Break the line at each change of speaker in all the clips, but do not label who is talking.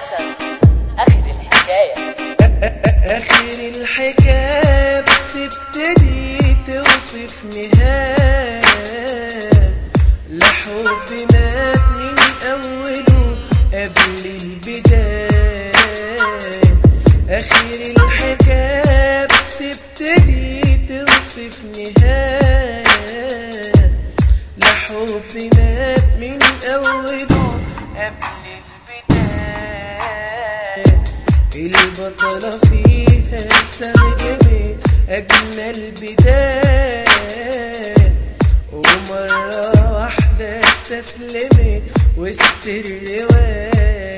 حسن اخر الحكايه
آخر الحكاية بتبتدي توصف نهاية لحب مات من أوله قبل البداية آخر الحكاية بتبتدي توصف نهاية لحب مات من أوله قبل البداية البطلة فيها استخدمت أجمل بداية ومرة واحدة استسلمت وسط الرواية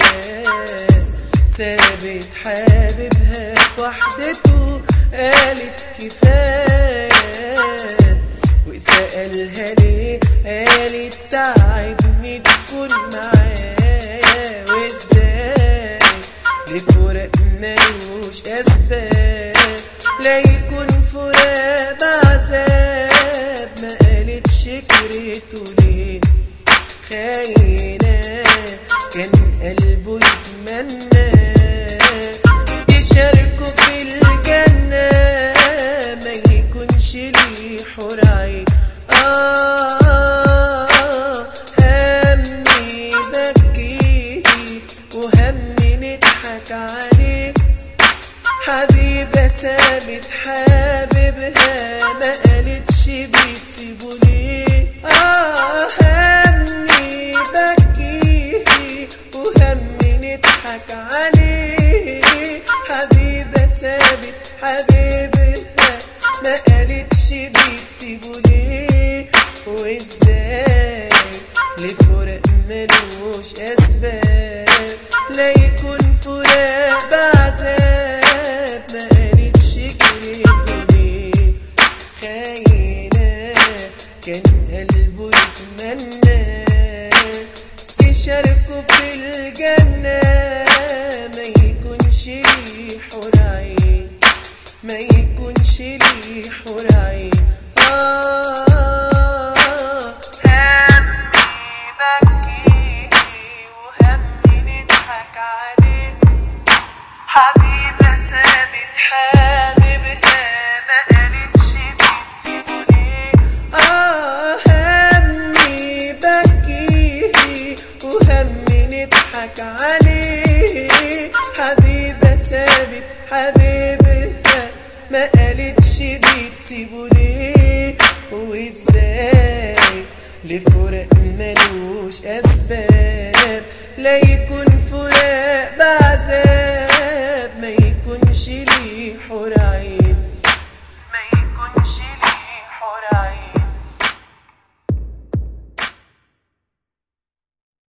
سابت حبيبها في وحدته قالت كفاية وسألها ليه قالت تعبني تكون معايا وازاي لفراق ملوش أسباب لا يكون فراق بعذاب ما قالتش كرهته ليه خاينة كان قلبه يتمنى يشاركوا في الجنة ما يكونش ليه حور عين آه همي بكيه وهمي نضحك عليه حبيبة سابت حبيبها ما قالتش بتسيبه ليه آه همي بكيه وهمي نضحك عليه حبيبة سابت حبيبها ما قالتش بتسيبه ليه وازاي لفراق ملوش اسباب لا يكون فراق بعذاب ما قالتش كرهته ليه خاينة كان قلبه يتمنى تشاركوا في الجنة ما يكونش ليه حور عين ما يكونش ليه حور عين آه همي بكيه وهمي نضحك عليه حبيبة سابت حبيبها ما قالتش بتسيبه ليه آه همي بكيه وهمي نضحك عليه حبيبة سابت حبيبها ما قالتش بتسيبه ليه وازاي لفراق ملوش اسباب لا يكون فراق بعذاب